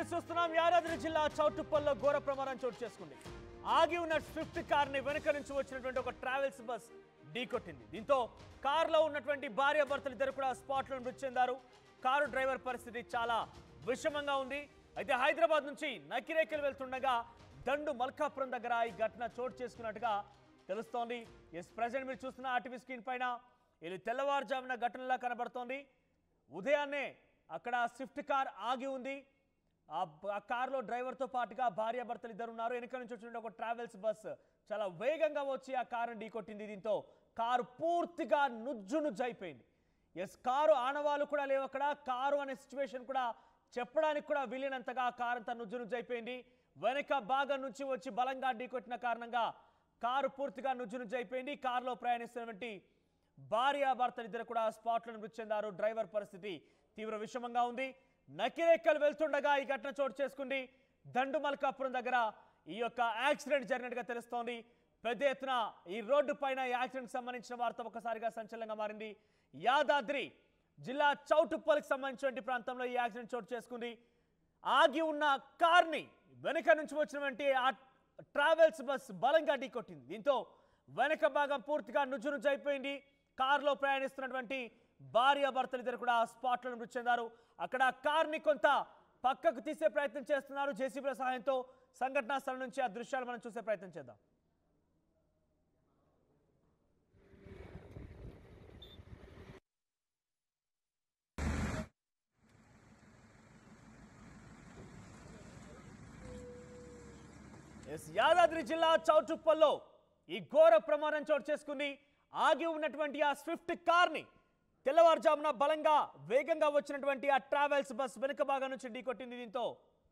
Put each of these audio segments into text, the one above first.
News చూస్తున్నాం యాదాద్రి జిల్లా చౌటుప్పల్లో ఘోర ప్రమాదం చోటు చేసుకుంది ఆగి ఉన్న స్విఫ్ట్ కార్ ని వెనుక నుంచి వచ్చినటువంటి ఒక ట్రావెల్స్ బస్ ఢీకొట్టింది దీంతో కారులో ఉన్నటువంటి భార్య భర్తలు ఇద్దరు కూడా స్పాట్ లో మృతి చెందారు కారు డ్రైవర్ పరిస్థితి చాలా విషమంగా ఉంది అయితే హైదరాబాద్ నుంచి నకిరేకల్ వెళ్తుండగా దండు మల్కాపురం దగ్గర ఈ ఘటన చోటు చేసుకున్నట్టుగా తెలుస్తోంది ఎస్ ప్రజెంట్ మీరు చూస్తున్న ఆర్టీవీ స్క్రీన్ పైన ఇది తెల్లవారుజామున ఘటనలా కనబడుతోంది ఉదయాన్నే అక్కడ స్విఫ్ట్ కార్ ఆగి ఉంది ఆ బ- ఆ కారులో డ్రైవర్తో పాటుగా భార్య భర్తలు ఇద్దరు ఉన్నారు వెనుక నుంచి వచ్చిన ఒక ట్రావెల్స్ బస్ చాలా వేగంగా వచ్చి ఆ కారుని ఢీకొట్టింది దీంతో కారు పూర్తిగా నుజ్జు నుజ్జు అయిపోయింది ఎస్ కారు ఆనవాళ్ళు కూడా లేవు అక్కడ కారు అనే సిచ్యువేషన్ కూడా చెప్పడానికి కూడా వీలైనంతగా ఆ కారు అంతా నుజ్జు నుజ్జు అయిపోయింది వెనక భాగం నుంచి వచ్చి బలంగా ఢీకొట్టిన కారణంగా కారు పూర్తిగా నుజ్జు నుజ్జు అయిపోయింది కారులో ప్రయాణిస్తున్నటువంటి భార్య భర్తలు ఇద్దరు కూడా స్పాట్లో మృతి చెందారు డ్రైవర్ పరిస్థితి తీవ్ర విషమంగా ఉంది నకిరేకల్ వెళ్తుండగా ఈ ఘటన చోటు చేసుకుంది దండు మల్కాపురం దగ్గర ఈ యొక్క యాక్సిడెంట్ జరిగినట్టుగా తెలుస్తోంది పెద్ద ఎత్తున ఈ రోడ్డు పైన ఈ యాక్సిడెంట్ సంబంధించిన వార్త ఒకసారిగా సంచలనంగా మారింది యాదాద్రి జిల్లా చౌటుప్పల్కి సంబంధించినటువంటి ప్రాంతంలో ఈ యాక్సిడెంట్ చోటు చేసుకుంది ఆగి ఉన్న కార్ని వెనక నుంచి వచ్చినటువంటి ఆ ట్రావెల్స్ బస్ బలంగా ఢీకొట్టింది దీంతో వెనక భాగం పూర్తిగా నుజ్జు నుజ్జు అయిపోయింది కారులో ప్రయాణిస్తున్నటువంటి భార్య భర్తలు ఇద్దరు కూడా స్పాట్లో మృతి చెందారు అక్కడ కార్ని కొంత పక్కకు తీసే ప్రయత్నం చేస్తున్నారు జేసీబీల సహాయంతో సంఘటనా స్థలం నుంచి ఆ దృశ్యాలు మనం చూసే ప్రయత్నం చేద్దాం ఎస్ యాదాద్రి జిల్లా చౌటుప్పల్లో ఈ ఘోర ప్రమాదం చోటు చేసుకుంది ఆగి ఉన్నటువంటి ఆ స్విఫ్ట్ కార్ని తెల్లవారుజామున బలంగా వేగంగా వచ్చినటువంటి ఆ ట్రావెల్స్ బస్ వెనుక భాగం నుంచి ఢీకొట్టింది దీంతో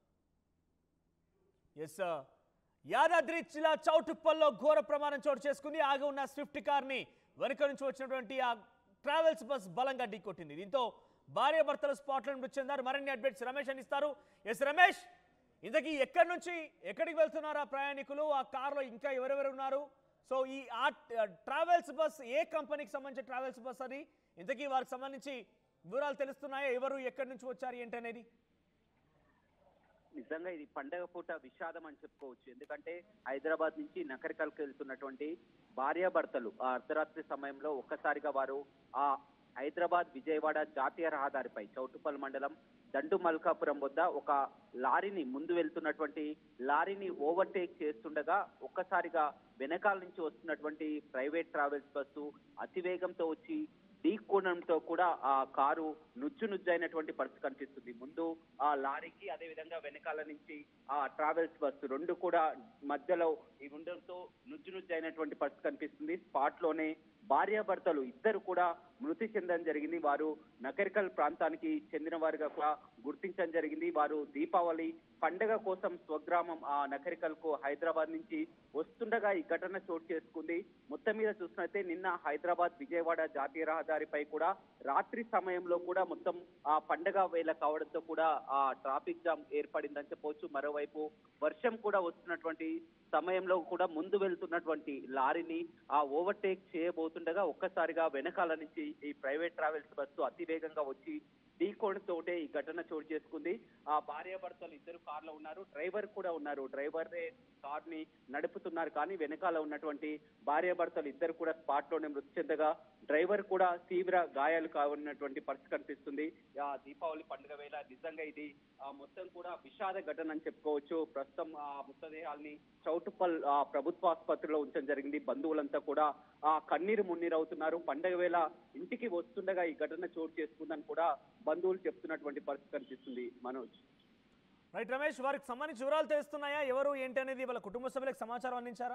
ఎస్ యాదాద్రి జిల్లా చౌటుప్పల్లో ఘోర ప్రమాదం చోటు చేసుకుంది ఆగి ఉన్న స్విఫ్ట్ కార్ని వెనుక నుంచి వచ్చినటువంటి ఆ ట్రావెల్స్ బస్ బలంగా ఢీకొట్టింది దీంతో భార్య భర్తలు స్పాట్లో మృతి చెందారు మరిన్ని అప్డేట్స్ రమేష్ అందిస్తారు ఎస్ రమేష్ ఇంతకీ ఎక్కడి నుంచి ఎక్కడికి వెళ్తున్నారు ఆ ప్రయాణికులు ఆ కార్లో ఇంకా ఎవరెవరు ఉన్నారు సో ఈ ఆ ట్రావెల్స్ బస్ ఏ కంపెనీకి సంబంధించిన ట్రావెల్స్ బస్ అది ఇంతకీ వారికి సంబంధించి వివరాలు తెలుస్తున్నాయా ఎవరు ఎక్కడి నుంచి వచ్చారు ఏంటి అనేది నిజంగా ఇది పండగ పూట విషాదం అని చెప్పుకోవచ్చు ఎందుకంటే హైదరాబాద్ నుంచి నకరికల్కి వెళ్తున్నటువంటి భార్యాభర్తలు ఆ అర్ధరాత్రి సమయంలో ఒక్కసారిగా వారు ఆ హైదరాబాద్ విజయవాడ జాతీయ రహదారిపై చౌటుపల్ మండలం దండు మల్కాపురం వద్ద ఒక లారీని ముందు వెళ్తున్నటువంటి లారీని ఓవర్టేక్ చేస్తుండగా ఒక్కసారిగా వెనకాల నుంచి వస్తున్నటువంటి ప్రైవేట్ ట్రావెల్స్ బస్సు అతివేగంతో వచ్చి ఢీకొనడంతో కూడా ఆ కారు నుజ్జు నుజ్జు అయినటువంటి పరిస్థితి కనిపిస్తుంది ముందు ఆ లారీకి అదే విధంగా వెనకాల నుంచి ఆ ట్రావెల్స్ బస్సు రెండు కూడా మధ్యలో ఈ ఉండడంతో నుజ్జు నుజ్జు అయినటువంటి పరిస్థితి కనిపిస్తుంది స్పాట్ లోనే భార్యాభర్తలు ఇద్దరు కూడా మృతి చెందడం జరిగింది వారు నకరికల్ ప్రాంతానికి చెందిన వారుగా కూడా గుర్తించడం జరిగింది వారు దీపావళి పండగ కోసం స్వగ్రామం ఆ నకరికల్ కు హైదరాబాద్ నుంచి వస్తుండగా ఈ ఘటన చోటు చేసుకుంది మొత్తం మీద చూసినట్లయితే నిన్న హైదరాబాద్ విజయవాడ జాతీయ రహదారిపై కూడా రాత్రి సమయంలో కూడా మొత్తం ఆ పండగ వేళ కావడంతో కూడా ఆ ట్రాఫిక్ జామ్ ఏర్పడిందని చెప్పవచ్చు మరోవైపు వర్షం కూడా వస్తున్నటువంటి సమయంలో కూడా ముందు వెళ్తున్నటువంటి లారీని ఆ ఓవర్టేక్ చేయబోతుండగా ఒక్కసారిగా వెనకాల నుంచి ఈ ప్రైవేట్ ట్రావెల్స్ బస్సు అతి వేగంగా వచ్చి ఢీకోణతోటే ఈ ఘటన చోటు చేసుకుంది ఆ భార్యాభర్తలు ఇద్దరు కార్లో ఉన్నారు డ్రైవర్ కూడా ఉన్నారు డ్రైవర్ కార్ ని నడుపుతున్నారు కానీ వెనకాల ఉన్నటువంటి భార్యాభర్తలు ఇద్దరు కూడా స్పాట్ లోనే మృతి చెందగా డ్రైవర్ కూడా తీవ్ర గాయాలు కానున్నటువంటి పరిస్థితి కనిపిస్తుంది ఆ దీపావళి పండుగ వేళ నిజంగా ఇది ఆ మొత్తం కూడా విషాద ఘటన అని చెప్పుకోవచ్చు ప్రస్తుతం ఆ మృతదేహాల్ని చౌటుప్పల్ ఆ ప్రభుత్వ ఆసుపత్రిలో ఉంచడం జరిగింది బంధువులంతా కూడా ఆ కన్నీరు మున్నీరు అవుతున్నారు పండగ వేళ ఇంటికి వస్తుండగా ఈ ఘటన చోటు చేసుకుందని కూడా బంధువులు చెప్తున్నటువంటి పరిస్థితి కనిపిస్తుంది మనోజ్ రైట్ రమేష్ వారికి సంబంధించి వివరాలు తెలుస్తున్నాయా ఎవరు ఏంటి అనేది వాళ్ళ కుటుంబ సభ్యులకు సమాచారం అందించారా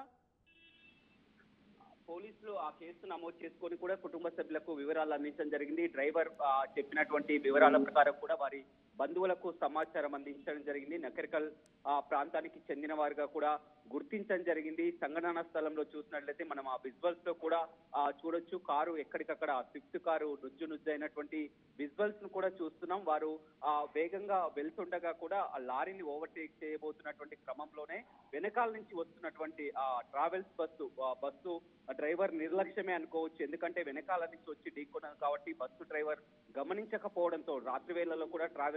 పోలీసులు ఆ కేసు నమోదు చేసుకొని కూడా కుటుంబ సభ్యులకు వివరాలు అందించడం జరిగింది డ్రైవర్ ఆ, చెప్పినటువంటి వివరాల ప్రకారం కూడా వారి బంధువులకు సమాచారం అందించడం జరిగింది నకరికల్ ఆ ప్రాంతానికి చెందిన వారుగా కూడా గుర్తించడం జరిగింది సంఘటన స్థలంలో చూసినట్లయితే మనం ఆ విజువల్స్ లో కూడా ఆ, చూడొచ్చు కారు ఎక్కడికక్కడ స్విఫ్ట్ కారు నుజ్జు నుజ్జు అయినటువంటి విజువల్స్ ను కూడా చూస్తున్నాం వారు ఆ వేగంగా వెళ్తుండగా కూడా ఆ లారీని ఓవర్టేక్ చేయబోతున్నటువంటి క్రమంలోనే వెనకాల నుంచి వస్తున్నటువంటి ఆ ట్రావెల్స్ బస్సు ఆ బస్సు డ్రైవర్ నిర్లక్ష్యమే అనుకోవచ్చు ఎందుకంటే వెనకాల నుంచి వచ్చి ఢీకొన్నది కాబట్టి బస్సు డ్రైవర్ గమనించకపోవడంతో రాత్రి వేళల్లో కూడా ట్రావెల్స్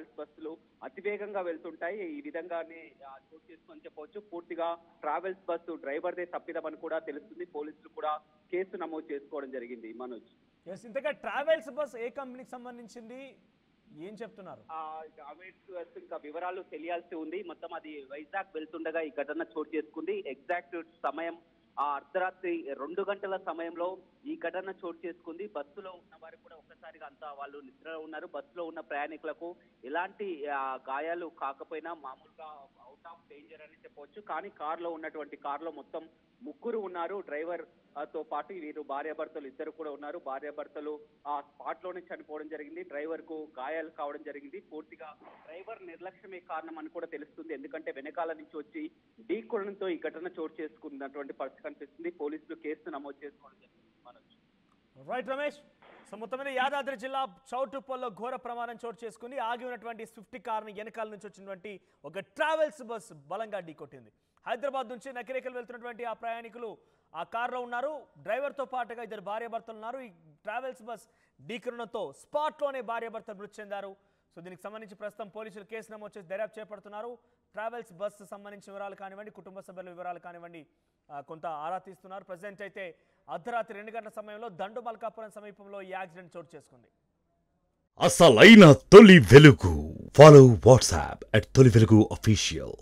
ట్రావెల్స్ బస్సులు అతివేగంగా వెళ్తుంటాయి ఈ విధంగానే ఆ, చోటు చేసుకొని చెప్పవచ్చు పూర్తిగా ట్రావెల్స్ బస్సు డ్రైవర్దే తప్పిదమని కూడా తెలుస్తుంది పోలీసులు కూడా కేసు నమోదు చేసుకోవడం జరిగింది మనోజ్ ఎస్ ఇంతగా ట్రావెల్స్ బస్ ఏ కంపెనీకి సంబంధించింది ఏం చెప్తున్నారు ఆ, ట్రావెల్స్ ఇంకా వివరాలు తెలియాల్సి ఉంది మొత్తం అది వైజాగ్ వెళ్తుండగా ఈ ఘటన చోటు చేసుకుంది ఎగ్జాక్ట్ సమయం ఆ అర్ధరాత్రి రెండు గంటల సమయంలో ఈ ఘటన చోటు చేసుకుంది బస్సులో ఉన్న వారు కూడా ఒక్కసారిగా అంతా వాళ్ళు నిద్రలో ఉన్నారు బస్సులో ఉన్న ప్రయాణికులకు ఎలాంటి ఆ, గాయాలు కాకపోయినా మామూలుగా అవుట్ ఆఫ్ డేంజర్ అని చెప్పవచ్చు కానీ కారులో ఉన్నటువంటి కారులో మొత్తం ముగ్గురు ఉన్నారు డ్రైవర్ ఆ, తో పాటు వీరు భార్యాభర్తలు ఇద్దరు కూడా ఉన్నారు భార్యాభర్తలు ఆ స్పాట్ లోనే చనిపోవడం జరిగింది డ్రైవర్ కు గాయాలు కావడం జరిగింది పూర్తిగా డ్రైవర్ నిర్లక్ష్యమే కారణం అని కూడా తెలుస్తుంది ఎందుకంటే వెనకాల నుంచి వచ్చి ఢీకొనడంతో ఈ ఘటన చోటు చేసుకున్నటువంటి పరిస్థితి కనిపిస్తుంది పోలీసులు కేసు నమోదు చేసుకోవడం జరిగింది మనోజ్. రైట్ రమేష్ సో మొత్తం మీద యాదాద్రి జిల్లా చౌటుప్పల్లో ఘోర ప్రమాదం చోటు చేసుకుంది ఆగి ఉన్నటువంటి స్విఫ్ట్ కార్ని వెనకాల నుంచి వచ్చినటువంటి ఒక ట్రావెల్స్ బస్ బలంగా ఢీకొట్టింది హైదరాబాద్ నుంచి నకిరేకల్ వెళ్తున్నటువంటి ఆ ప్రయాణికులు ఆ కార్లో ఉన్నారు డ్రైవర్తో పాటుగా ఇద్దరు భార్యాభర్తలు ఉన్నారు ఈ ట్రావెల్స్ బస్ ఢీకొనడంతో స్పాట్లోనే భార్యాభర్తలు మృతి చెందారు సో దీనికి సంబంధించి ప్రస్తుతం పోలీసులు కేసు నమోదు చేసి దర్యాప్తు చేపడుతున్నారు ట్రావెల్స్ బస్ సంబంధించిన వివరాలు కానివ్వండి కుటుంబ సభ్యుల వివరాలు కానివ్వండి ఆ, కొంత ఆరా తీస్తున్నారు ప్రజెంట్ అయితే అర్ధరాత్రి రెండు గంటల సమయంలో దండు మల్కాపురం సమీపంలో ఈ యాక్సిడెంట్ చోటు చేసుకుంది అసలైన తొలి వెలుగు ఫాలో వాట్సాప్ అట్ తొలి వెలుగు అఫీషియల్